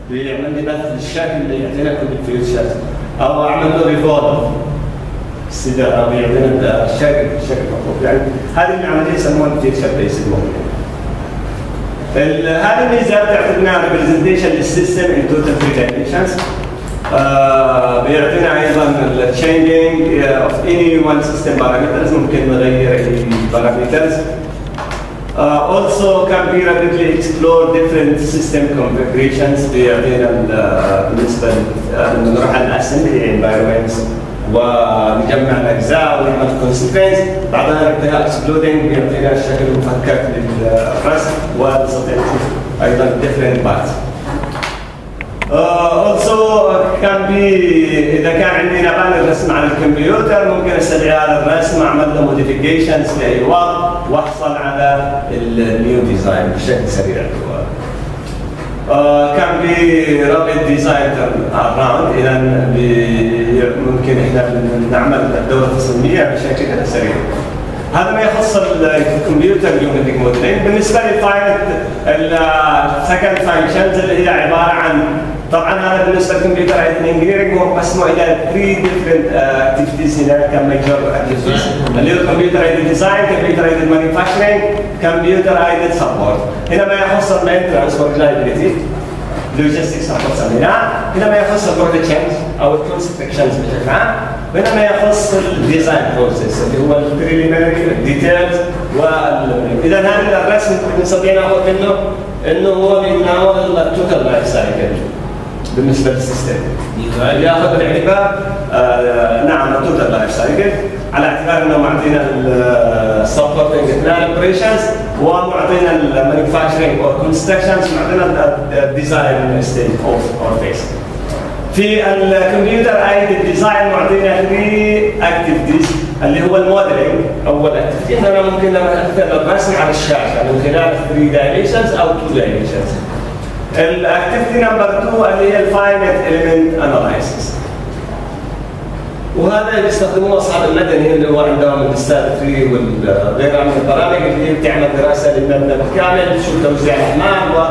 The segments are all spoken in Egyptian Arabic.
بيعمل لي بث للشكل اللي يعطينا كل الفيوتشرز او اعمل له ريفولف استدارة او يعطينا الشكل الشكل المطلوب يعني هذه العمليه يسمونها الفيوتشر بيسد موديل هذه الميزات تعطينا ريبرزنتيشن للسيستم ان توتال ثري دايمنشنز بيعطينا ايضا التشينجينج اوف اني وان سيستم بارامترز ممكن نغير اي بارامترز Uh, also can be rapidly explore different system configurations بيعطينا بالنسبه نروح على الاسمبلي environments ونجمع الاجزاء ونعمل كونسيكونس بعدها نبدا اكسبلودنج يعطينا الشكل المفكك للرسم ونستطيع نشوف ايضا different parts. Uh, also كان بي اذا كان عندي نبان الرسم على الكمبيوتر ممكن استدعي هذا الرسم اعمل له موديفيكيشنز لاي وقت واحصل على النيو ديزاين بشكل سريع. Uh, كان بي رابط ديزاين اراوند اذا ممكن احنا نعمل الدوره التصميميه بشكل سريع. هذا ما يخص الكمبيوتر يونيتك موديلين بالنسبه للفاينل السكند فانكشنز اللي هي عباره عن طبعا هذا بالنسبه للكمبيوتر انجينيرنج هو مقسمه الى 3 ديفرنت اكتيفيتيز هنا كميجر اكتيفيتيز اللي هو كمبيوتر ايدد ديزاين كمبيوتر ايدد مانيفاكتشرنج كمبيوتر ايدد سبورت هنا ما يخص المينتنس والريلايبيليتي لوجيستكس سبورت سميناه هنا ما يخص البرودكت تشينج او الكونستركشنز بشكل عام هنا ما يخص الديزاين بروسيس اللي هو البريليمينري الديتيلز اذا هذا الرسم نستطيع ناخذ منه انه هو بيتناول التوتال لايف سايكل بالنسبه للسيستم ياخذ بالاعتبار آه نعم التوتال لايف سايكل على اعتبار انه معطينا السبورتنج بلان اوبريشنز ومعطينا المانيفاكتشرنج اور كونستراكشنز معطينا الديزاين ستيج اوف اور فيس في الكمبيوتر ايد ديزاين معطينا 3 اكتيفيتيز اللي هو الموديلنج اول اكتيفيتي انا ممكن الرسم على الشاشه من خلال 3 دايمنشنز او 2 دايمنشنز الاكتيفيتي نمبر 2 اللي هي الفاينت اليمنت اناليسيس وهذا بيستخدموه اصحاب المدني اللي هو عندهم الاستاذ 3 وغيرها من البرامج اللي هي بتعمل دراسه للمبنى بالكامل تشوف توزيع الاحمال و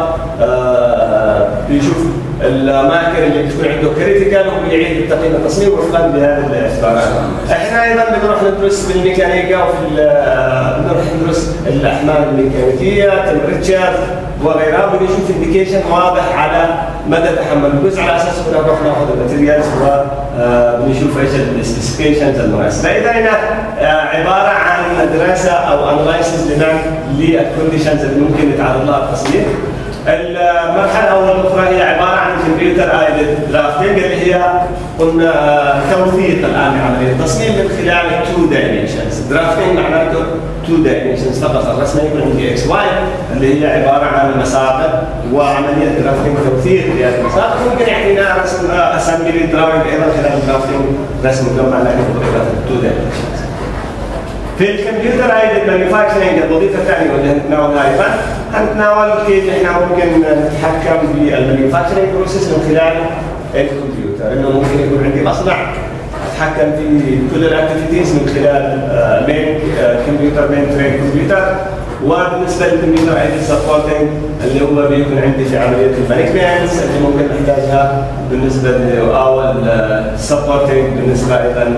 بيشوف الاماكن اللي بتكون عنده كريتيكال وبيعيد التقييم التصميم وفقا لهذه الاعتبارات. احنا ايضا بنروح ندرس بالميكانيكا وفي بنروح ندرس الاحمال الميكانيكيه تمبرتشر وغيرها بنشوف انديكيشن واضح على مدى تحمل الجزء على اساس نروح ناخذ الماتيريالز وبنشوف ايش السبيسيفيكيشنز المناسبه. اذا هنا عباره عن دراسه او انلايسيس للكونديشنز اللي ممكن يتعرض لها التصميم. المرحله الاولى الاخرى هي عباره عن كمبيوتر ايدد درافتنج اللي هي قلنا توثيق الان عمليه التصميم من خلال 2 دايمنشنز درافتنج معناته 2 دايمنشنز فقط الرسمه يكون عندي اكس واي اللي هي عباره عن مساقط وعمليه درافتنج توثيق لهذه المساقط ممكن يعطينا رسم اسامبلي دراونج ايضا خلال درافتنج رسم مجمع لكن بطريقه 2 دايمنشنز في الكمبيوتر ايدد مانيفاكتشرنج الوظيفه الثانيه واللي هنتناولها ايضا هنتناول كيف احنا ممكن نتحكم بالمانيفاكتشرنج بروسيس من خلال الكمبيوتر انه ممكن يكون عندي مصنع اتحكم في كل الاكتيفيتيز من خلال مين كمبيوتر مين ترين كمبيوتر وبالنسبه للكمبيوتر ايدد سبورتنج اللي هو بيكون عندي في عمليه المانجمنتس اللي ممكن نحتاجها بالنسبه او السبورتنج بالنسبه ايضا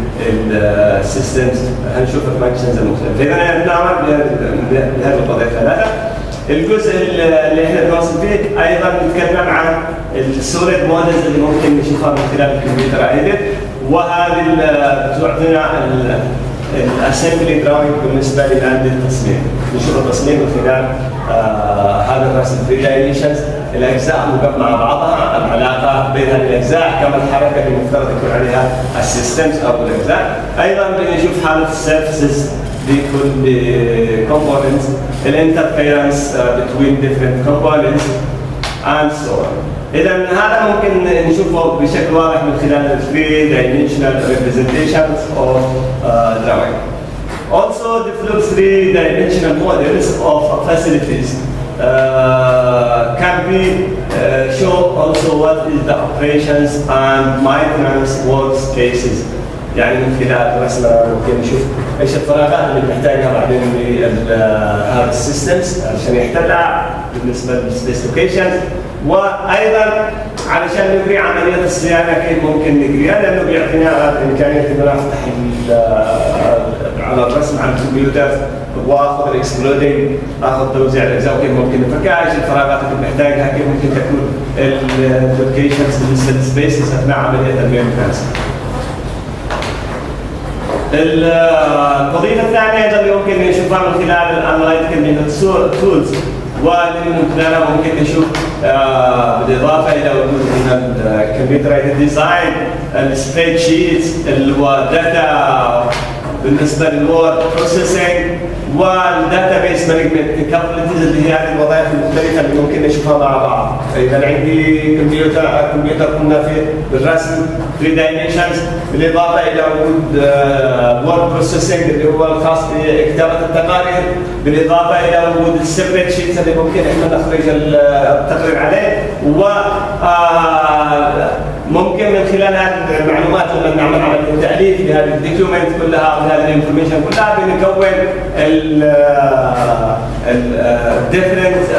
للسيستمز هنشوف الفانكشنز المختلفه اذا نعمل بهذه القضايا الثلاثه الجزء اللي احنا بنوصل فيه ايضا نتكلم عن السوليد مودلز اللي ممكن نشوفها من خلال الكمبيوتر ايدد وهذه تعطينا الاسمبلي دراونج بالنسبه لنادي التصميم نشوف التصميم من خلال آه هذا الرسم 3 دايمنشنز الاجزاء مجمعه بعضها العلاقه بين هذه الاجزاء كما الحركه اللي المفترض يكون عليها السيستمز او الاجزاء ايضا بنشوف حاله السيرفيسز لكل components الانترفيرنس between different components and so on اذا هذا ممكن نشوفه بشكل واضح من خلال ال 3 dimensional representations of uh, drawing. Also develop three dimensional models of facilities. Uh, can be uh, show also what is the operations and maintenance workspaces. يعني من خلال رسمة ممكن نشوف ايش الفراغات اللي بنحتاجها بعدين لهذا السيستمز عشان يحتلها بالنسبه للسبيسيفيكيشن وايضا علشان نجري عمليه الصيانه كيف ممكن نجريها لانه بيعطينا امكانيه انه نفتح على الرسم على الكمبيوتر واخذ الاكسبلودنج اخذ توزيع الاجزاء وكيف ممكن نفكها ايش الفراغات اللي بنحتاجها كيف ممكن تكون اللوكيشنز بالنسبه للسبيسز اثناء عمليه المينتنس الوظيفه الثانيه اللي ممكن نشوفها من خلال الاناليتيكال تولز واللي من خلالها ممكن نشوف آه بالاضافه الى وجود من الكمبيوتر ديزاين السبريد شيتس والداتا بالنسبه للوورد بروسيسنج والداتا بيس مانجمنت كابابيلتيز اللي هي هذه الوظائف المختلفه اللي ممكن نشوفها مع بعض فاذا عندي كمبيوتر كمبيوتر كنا في بالرسم 3 دايمنشنز بالاضافه الى وجود وورد بروسيسنج اللي هو الخاص بكتابه التقارير بالاضافه الى وجود السبريت شيتس اللي ممكن احنا نخرج التقرير عليه و آه، ممكن من خلال هذه المعلومات لما نعمل عمليه تاليف لهذه الدوكيومنت كلها او لهذه الانفورميشن كلها بنكون الديفرنت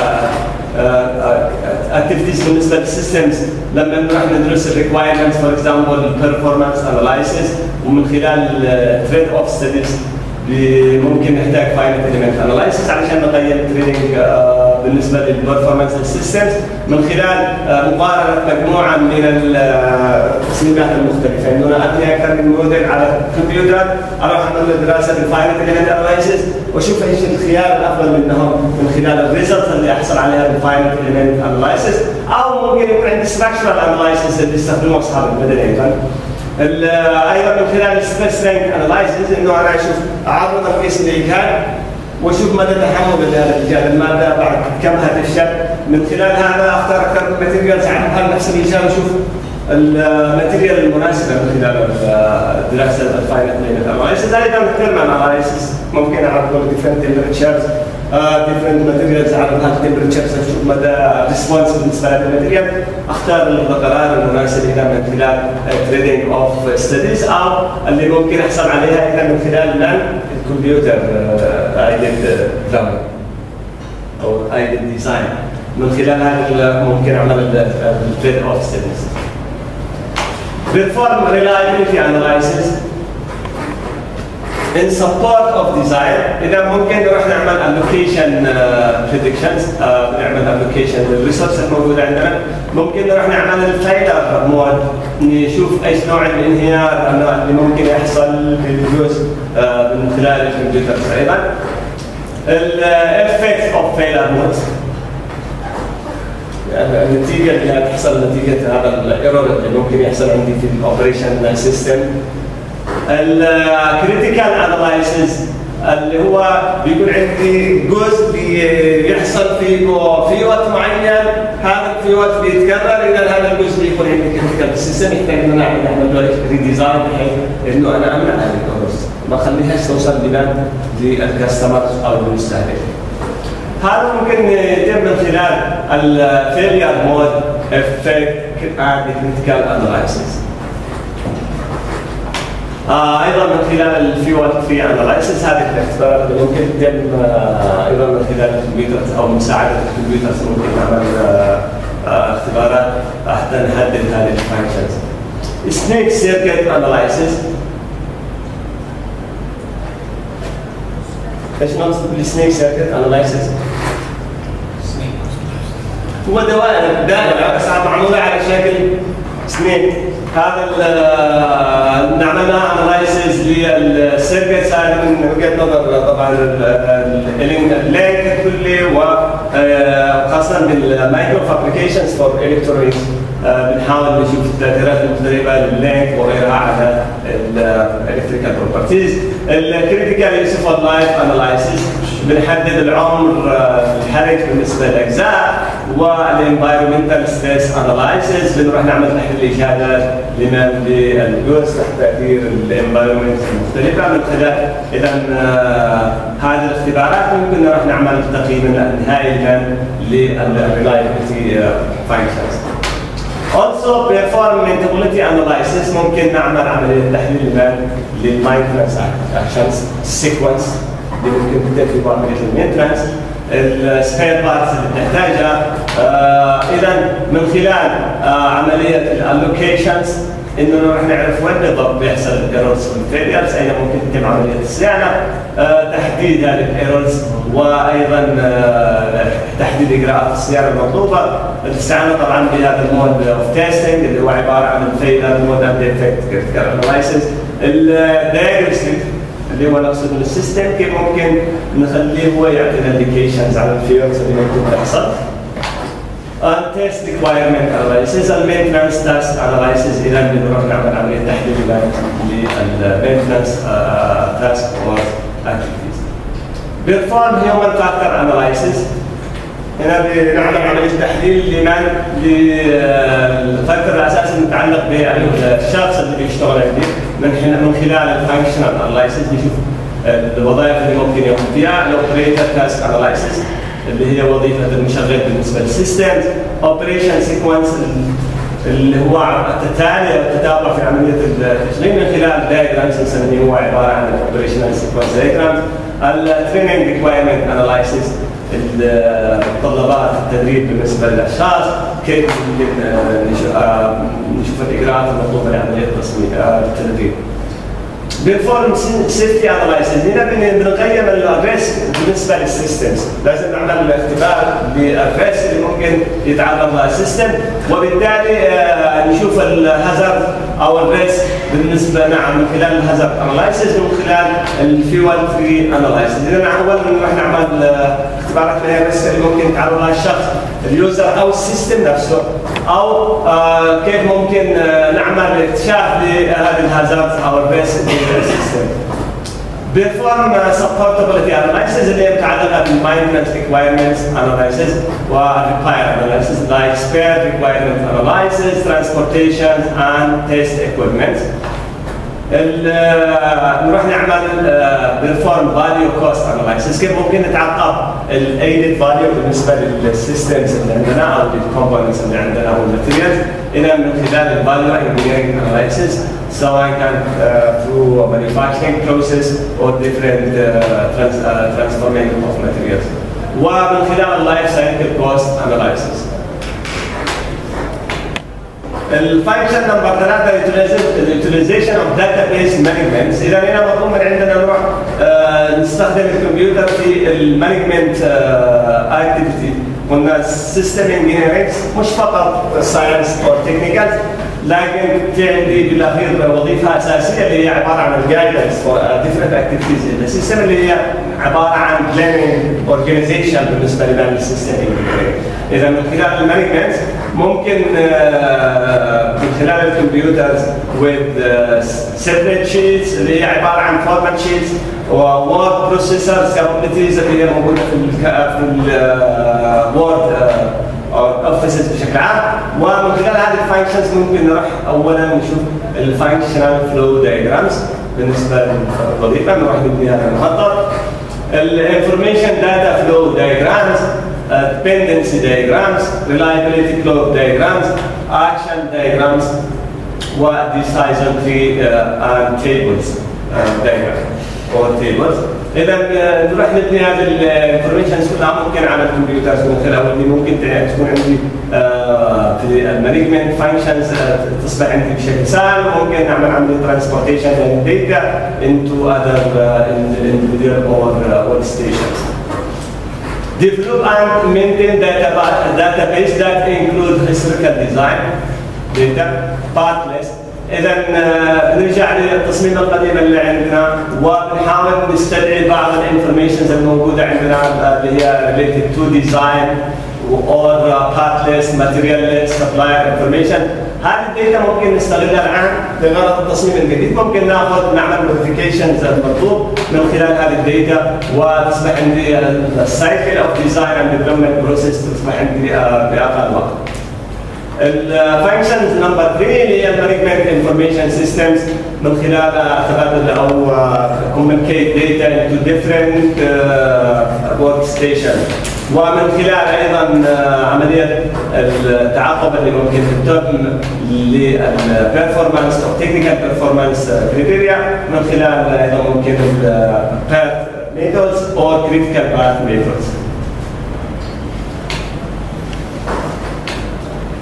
اكتيفيتيز بالنسبه للسيستمز لما نروح ندرس الريكوايرمنتس فور اكزامبل البرفورمانس اناليسيس ومن خلال تريد اوف ستديز ممكن نحتاج فاينل اليمنت اناليسيس علشان نقيم تريدنج بالنسبه للبرفورمانس سيستمز من خلال آه، مقارنه مجموعه من التصميمات المختلفه انه انا ابني اكثر من موديل على الكمبيوتر اروح اعمل دراسه بالفاينل اليمنت اناليسيس واشوف ايش الخيار الافضل منهم من خلال الريزلت اللي احصل عليها بالفاينل اليمنت اناليسيس او ممكن يكون عندي ستراكشرال اناليسيس اللي يستخدموه اصحاب المدني ايضا ايضا من خلال السبيس رانك اناليسيس انه انا اشوف اعرض ترخيص الاجهاد واشوف مدى تحمل هذا الاجهاد الماده بعد كم هتفشل من خلال هذا اختار اكثر ماتيريالز عن هل نفس الاجهاد واشوف الماتيريال المناسبه من خلال دراسه الفاينل اناليسيس ايضا الثيرمال اناليسيس ممكن اعرض ديفرنت تمبرتشرز ديفرنت ماتيريالز على هذه التمبرتشرز اشوف مدى ريسبونس بالنسبه للماتيريال اختار القرار المناسب اذا من خلال تريدنج اوف ستديز او اللي ممكن احصل عليها اذا من خلال الكمبيوتر ايدد دراون او ايدد ديزاين من خلال هذا ممكن اعمل التريد اوف ستديز perform reliability analysis in support of design اذا ممكن نروح نعمل allocation uh, predictions uh, نعمل allocation للريسورس الموجوده عندنا ممكن نروح نعمل الفايلر مود نشوف ايش نوع الانهيار اللي ممكن يحصل في الجزء uh, من خلال الكمبيوتر ايضا الافكت اوف فيلر مود النتيجه اللي هتحصل نتيجه هذا الايرور اللي ممكن يحصل عندي في الاوبريشن سيستم الكريتيكال اناليسيس اللي هو بيكون عندي جزء بيحصل في في وقت معين هذا في وقت بيتكرر اذا هذا الجزء بيكون عندي كريتيكال سيستم يحتاج ان انا اعمل له ريديزاين بحيث انه انا امنع هذه الكورس ما اخليهاش توصل بلان للكاستمر او للمستهلك. هذا ممكن يتم من خلال الفيلير مود افكت اند كريتيكال اناليسيس. آه ايضا من خلال الفيوت في اناليسيس هذه الاختبارات اللي ممكن تتم آه ايضا من خلال الكمبيوتر او مساعده الكمبيوتر ممكن نعمل آه آه اختبارات حتى نحدد هذه الفانكشنز. سنيك سيركت اناليسيس ايش نقصد بالسنيك سيركت اناليسيس؟ هو دوائر دائره بس معموله على شكل سنيك هذا نعمل اناليسيز للسيركتس هذه من وجهه نظر طبعا اللينك الكلي وخاصه بالمايكرو فابريكيشنز فور الكترونيكس بنحاول نشوف التاثيرات المختلفه لللينك وغيرها على الالكتريكال بروبرتيز الكريتيكال يوسفول لايف اناليسيس بنحدد العمر الحرج بالنسبه للاجزاء والانفايرمنتال ستريس اناليسيس بنروح نعمل تحليل اجهادات لمن بالجوز تحت تاثير الانفايرمنت المختلفه من خلال اذا هذه الاختبارات ممكن نروح نعمل تقييم نهائي للريلايبلتي فانكشنز Also perform maintainability analysis ممكن نعمل عملية تحليل المان للماينتنس actions sequence اللي ممكن تتم في عملية المينتنس السبير بارتس اللي بنحتاجها اذا من خلال عمليه الالوكيشنز انه نروح نعرف وين بالضبط بيحصل الايرورز والفيليرز اين ممكن تتم عمليه الصيانه آه تحديد هذه الايرورز وايضا آه تحديد اجراءات الصيانه المطلوبه الاستعانه طبعا بهذا المود اوف تيستنج اللي هو عباره عن الفيلر مود اند ديفكت كريتيكال اناليسيس الدايجنوستيك اللي هو نقصد من السيستم كيف ممكن نخليه هو يعطينا انديكيشنز على الفيلرز اللي ممكن تحصل and test requirement analysis and maintenance task analysis اذا بنروح نعمل عمليه تحليل للمينتنس task or activities. perform human factor analysis هنا بنعمل عمليه تحليل لمن للفاكتور الاساسي المتعلق بالشخص اللي بيشتغل عندي من من خلال الفانكشنال اناليسيس بيشوف الوظائف اللي ممكن يقوم فيها الاوبريتور تاسك اناليسيس اللي هي وظيفه المشغل بالنسبه للسيستم اوبريشن سيكونس اللي هو التتالي او التتابع في عمليه التشغيل من خلال دايجرامز نسميه هو عباره عن الاوبريشنال سيكونس دايجرامز التريننج ريكوايرمنت اناليسيس متطلبات التدريب بالنسبه للاشخاص كيف ممكن نشوف الاجراءات المطلوبه لعمليه تصميم التدريب بنفورم سيفتي اناليسيس هنا بنقيم الريسك بالنسبه للسيستمز لازم نعمل اختبار للريسك اللي ممكن يتعرض لها السيستم وبالتالي نشوف الهازارد او الريسك بالنسبه نعم من خلال الهازارد اناليسيس ومن خلال الفيول فري اناليسيس اذا اولا نروح نعمل اختبارات من الريسك اللي ممكن يتعرض لها الشخص اليوزر او السيستم نفسه او آه كيف ممكن آه نعمل اكتشاف لهذه الهازارد او الريسك system. Perform uh, supportability analysis اللي هي متعلقة بالماينتنس requirements analysis و require analysis like spare requirement analysis, transportation and test equipment. نروح نعمل بيرفورم فاليو كوست اناليسيس كيف ممكن نتعقب الايدد فاليو بالنسبه للسيستمز اللي عندنا او للكومبوننتس اللي عندنا او الماتيريالز الى من خلال الفاليو انجينيرنج اناليسيس سواء كان through manufacturing process or different transforming of materials ومن خلال اللايف سايكل كوست اناليسيس الفانكشن نمبر ثلاثة اليوتيلايزيشن اوف داتا بيس مانجمنت اذا هنا مطلوب من عندنا نروح آه نستخدم الكمبيوتر في المانجمنت اكتيفيتي قلنا سيستم انجينيرنج مش فقط ساينس او تكنيكال لكن في عندي بالاخير وظيفه اساسيه اللي هي عباره عن الجايدنس فور ديفرنت اكتيفيتيز السيستم اللي هي عباره عن بلاننج اورجانيزيشن بالنسبه لنا للسيستم اذا من خلال المانجمنت ممكن من خلال الكمبيوترز with separate sheets اللي هي عباره عن format sheets وورد بروسيسورز كابابيلتيز اللي هي موجوده في ال في الوورد اوفيسز بشكل عام ومن خلال هذه الفانكشنز ممكن نروح اولا نشوف الفانكشنال فلو دايجرامز بالنسبه للوظيفه نروح نبني هذا المخطط الانفورميشن داتا فلو دايجرامز dependency diagrams, reliability curve diagrams, action diagrams, ودecision tree uh, and tables uh, diagram or tables. اذا نروح نبني هذه الانفورميشنز كلها ممكن على الكمبيوترز من خلال اللي ممكن تكون عندي في المانجمنت فانكشنز تصبح عندي بشكل سهل وممكن نعمل عمليه ترانسبورتيشن للديتا into other uh, individual or uh, workstations. develop and maintain data database that include historical design data part list اذا نرجع للتصميم القديم اللي عندنا وبنحاول نستدعي بعض الانفورميشنز الموجوده عندنا اللي هي related to design or part list material list supplier information هذه الداتا ممكن نستغلها الان لغرض التصميم الجديد ممكن ناخذ نعمل موديفيكيشنز المطلوب من خلال هذه الداتا وتصبح عندي السايكل اوف ديزاين اند ديفلوبمنت بروسيس تصبح عندي باقل وقت. الفانكشنز نمبر 3 اللي هي المانجمنت انفورميشن سيستمز من خلال تبادل او كوميونيكيت داتا انتو ديفرنت ورك ستيشن ومن خلال ايضا عمليه التعاقب اللي ممكن تتم للبرفورمانس او تكنيكال بيرفورمانس كريتيريا من خلال ايضا ممكن الباث ميثودز او كريتيكال باث ميثودز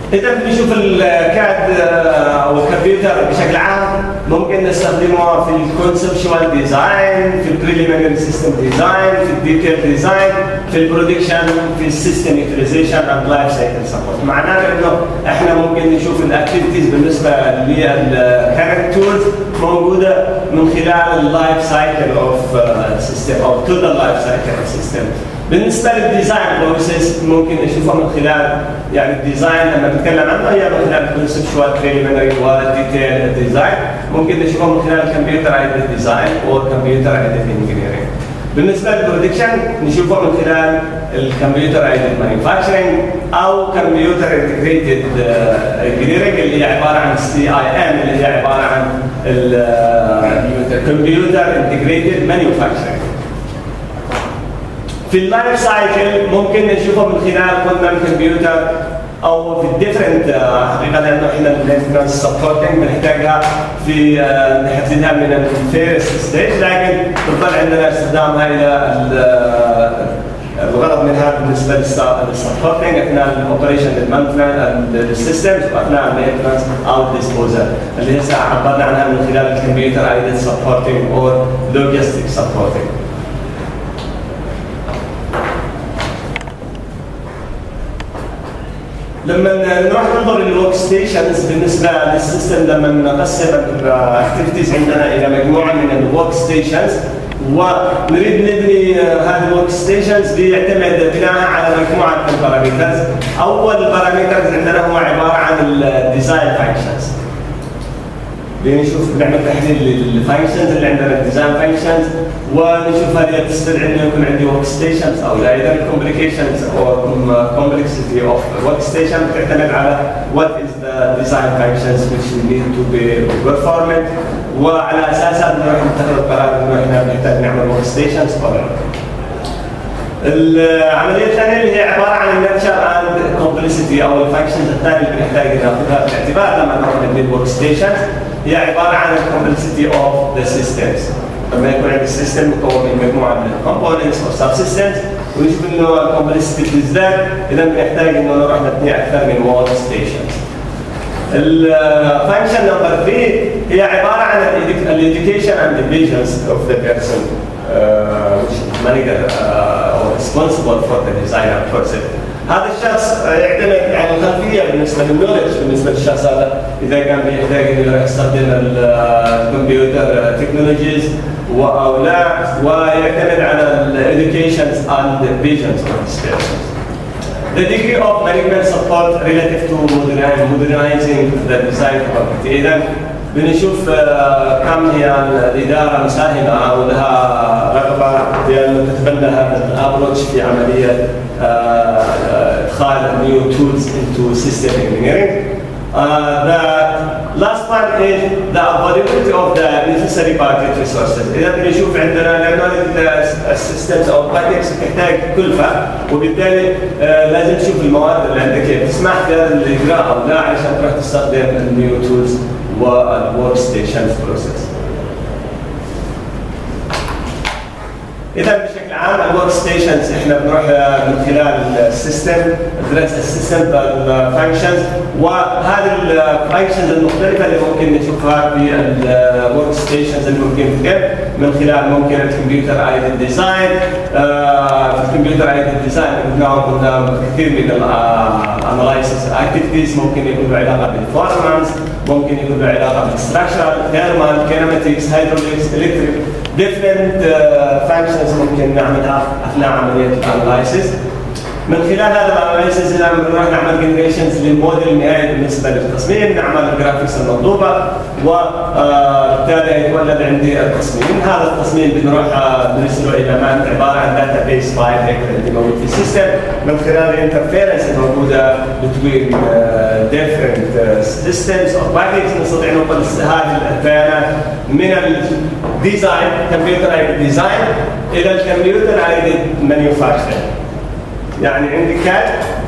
اذا بنشوف الكاد او الكمبيوتر بشكل عام ممكن نستخدمه في الكونسبشوال ديزاين في البريليمينري سيستم ديزاين في الديتيل ديزاين في البرودكشن في السيستم يوتيلايزيشن اند لايف سايكل سبورت معناه انه احنا ممكن نشوف الاكتيفيتيز بالنسبه للكارنت تولز موجوده من خلال اللايف سايكل اوف سيستم او تو ذا لايف سايكل اوف سيستم بالنسبه للديزاين بروسيس ممكن نشوفها من خلال يعني الديزاين لما نتكلم عنه هي من خلال الكونسبشوال بريليمينري والديتيل ديزاين ممكن نشوفها من خلال الكمبيوتر ايدد ديزاين او كمبيوتر ايدد انجينيرنج بالنسبه للبرودكشن نشوفه من خلال الكمبيوتر ايدد مانيفاكتشرنج او كمبيوتر انتجريتد انجينيرنج اللي هي عباره عن السي اي ام اللي هي عباره عن الكمبيوتر انتجريتد مانيفاكتشرنج في اللايف سايكل ممكن نشوفه من خلال قلنا الكمبيوتر او في الديفرنت حقيقه لانه احنا المينتنس سبورتنج بنحتاجها في نحددها من الفيرست ستيج لكن تظل عندنا استخدامها الى الغرض منها بالنسبه للسبورتنج اثناء الاوبريشن للسيستمز واثناء المينتنس او الديسبوزل اللي هسه عبرنا عنها من خلال الكمبيوتر ايدد سبورتنج او لوجيستيك سبورتنج لما نروح ننظر للورك ستيشنز بالنسبه للسيستم لما نقسم الاكتيفيتيز عندنا الى مجموعه من الورك ستيشنز ونريد نبني هذه الورك ستيشنز بيعتمد بناء على مجموعه من البارامترز اول بارامترز عندنا هو عباره عن الديزاين فانكشنز بنشوف بنعمل تحليل للفانكشنز اللي عندنا الديزاين فانكشنز ونشوف هل تستدعي انه يكون عندي ورك ستيشنز او لا اذا الكومبليكيشنز او كومبلكسيتي اوف ورك ستيشن تعتمد على what is the design functions which need to be performed وعلى اساسها بنروح نتخذ القرار انه احنا بنحتاج نعمل ورك ستيشنز او لا. العمليه الثانيه اللي هي عباره عن النيتشر اند كومبلكسيتي او الفانكشنز الثانيه اللي بنحتاج ناخذها في الاعتبار لما نروح نبني الورك ستيشنز هي عباره عن الكومبلكسيتي اوف ذا سيستمز لما يكون عندي سيستم مكون من مجموعه من الكومبوننتس او سب سيستمز ونشوف انه الكومبلكسيتي بتزداد اذا بنحتاج انه نروح نبني اكثر من ورك ستيشنز. الفانكشن نمبر 3 هي عباره عن الاديوكيشن اند الفيجنز اوف ذا بيرسون which manager uh, or responsible for the design and concept. هذا الشخص يعتمد على الخلفيه بالنسبه للنولج بالنسبه للشخص هذا اذا كان بيحتاج انه يستخدم الكمبيوتر تكنولوجيز او لا ويعتمد على الاديوكيشنز اند فيجنز of the The degree of management support relative to modernizing the design capability. إذا بنشوف كم هي الإدارة مساهمة أو لها رغبة في أن تتبنى هذا الأبروتش في عملية ادخال new tools into system engineering. Uh, the last one is the availability of the necessary budget resources. إذا بنشوف عندنا لأنه السيستمز أو الباكيتس تحتاج كلفة وبالتالي uh, لازم تشوف المواد اللي عندك كيف تسمح للإجراء أو لا عشان تروح تستخدم النيو تولز والورك ستيشن بروسيس. اذا بشكل عام الورك ستيشنز احنا بنروح من خلال السيستم ندرس السيستم الفانكشنز وهذه الفانكشنز المختلفه اللي ممكن نشوفها في الورك ستيشنز اللي ممكن تتم من خلال ممكن الكمبيوتر ايدد ديزاين في الكمبيوتر ايدد ديزاين قلنا كثير من الاناليسيس اكتيفيتيز ممكن يكون له علاقه بالفورمانس ممكن يكون له علاقه بالستراكشر ثيرمال كينماتكس هيدروليكس الكتريك different uh, functions ممكن نعملها اثناء عمليه الاناليسيس من خلال هذا الاناليسيس اذا بنروح نعمل جنريشنز للموديل النهائي بالنسبه للتصميم نعمل الجرافيكس المطلوبه وبالتالي يتولد عندي التصميم هذا التصميم بنروح بنرسله الى مان عباره عن داتا بيس فايل هيك اللي موجود في السيستم من خلال الانترفيرنس الموجوده بين different systems or packages نستطيع ننقل هذه البيانات من الديزاين كمبيوتر ايدد ديزاين الى الكمبيوتر ايدد مانيفاكتشر يعني عندي كاد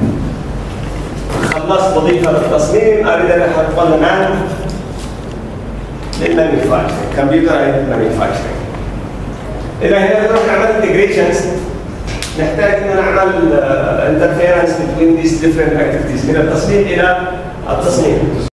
خلصت وظيفه للتصميم اريد ان احط له مان للمانيفاكتشرنج كمبيوتر ايدد مانيفاكتشرنج اذا هنا بنروح نعمل انتجريشنز نحتاج ان نعمل انترفيرنس بين these different activities من التصميم الى التصميم